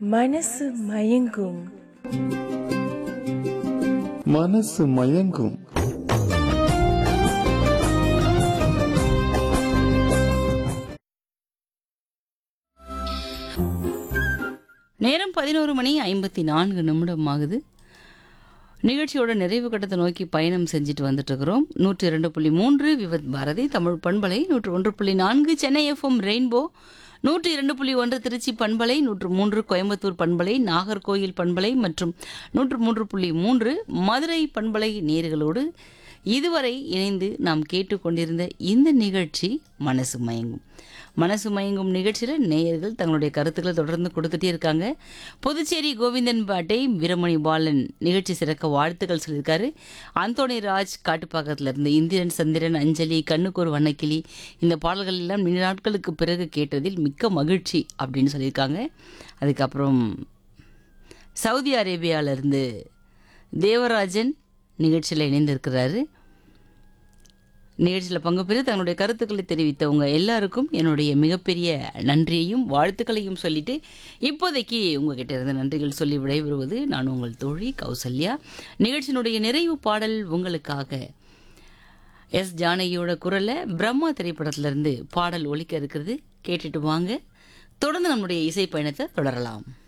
மனசு மயங்கும் மனசு மயங்கும் நேரம் பதினோரு மணி ஐம்பத்தி நான்கு நிமிடம் ஆகுது நிகழ்ச்சியோட நிறைவு கட்டத்தை நோக்கி பயணம் செஞ்சுட்டு வந்துட்டு இருக்கிறோம் நூற்றி இரண்டு புள்ளி மூன்று விவத் பாரதி தமிழ் பண்பலை நூற்று ஒன்று புள்ளி நான்கு சென்னை எஃப்எம் ரெயின்போ நூற்றி இரண்டு புள்ளி ஒன்று திருச்சி பண்பலை நூற்று மூன்று கோயம்புத்தூர் பண்பலை நாகர்கோயில் பண்பலை மற்றும் நூற்று மூன்று புள்ளி மூன்று மதுரை பண்பலை நேர்களோடு இதுவரை இணைந்து நாம் கேட்டுக்கொண்டிருந்த இந்த நிகழ்ச்சி மனசு மயங்கும் மனசு மயங்கும் நிகழ்ச்சியில் நேயர்கள் தங்களுடைய கருத்துக்களை தொடர்ந்து கொடுத்துட்டே இருக்காங்க புதுச்சேரி கோவிந்தன் பாட்டை வீரமணி பாலன் நிகழ்ச்சி சிறக்க வாழ்த்துக்கள் சொல்லியிருக்காரு அந்தோணி ராஜ் காட்டுப்பாக்கத்தில் இருந்து இந்திரன் சந்திரன் அஞ்சலி கண்ணுக்கொரு வண்ணக்கிளி இந்த பாடல்கள் எல்லாம் நீண்ட நாட்களுக்கு பிறகு கேட்டதில் மிக்க மகிழ்ச்சி அப்படின்னு சொல்லியிருக்காங்க அதுக்கப்புறம் சவுதி அரேபியாவிலிருந்து தேவராஜன் நிகழ்ச்சியில் இணைந்திருக்கிறாரு நிகழ்ச்சியில் பங்கு பெற்று தங்களுடைய கருத்துக்களை தெரிவித்தவங்க எல்லாருக்கும் என்னுடைய மிகப்பெரிய நன்றியையும் வாழ்த்துக்களையும் சொல்லிட்டு இப்போதைக்கு உங்ககிட்ட இருந்து நன்றிகள் சொல்லி விடைபெறுவது நான் உங்கள் தோழி கௌசல்யா நிகழ்ச்சியினுடைய நிறைவு பாடல் உங்களுக்காக எஸ் ஜானகியோட குரலை பிரம்மா திரைப்படத்திலிருந்து பாடல் ஒலிக்க இருக்கிறது கேட்டுட்டு வாங்க தொடர்ந்து நம்முடைய இசை பயணத்தை தொடரலாம்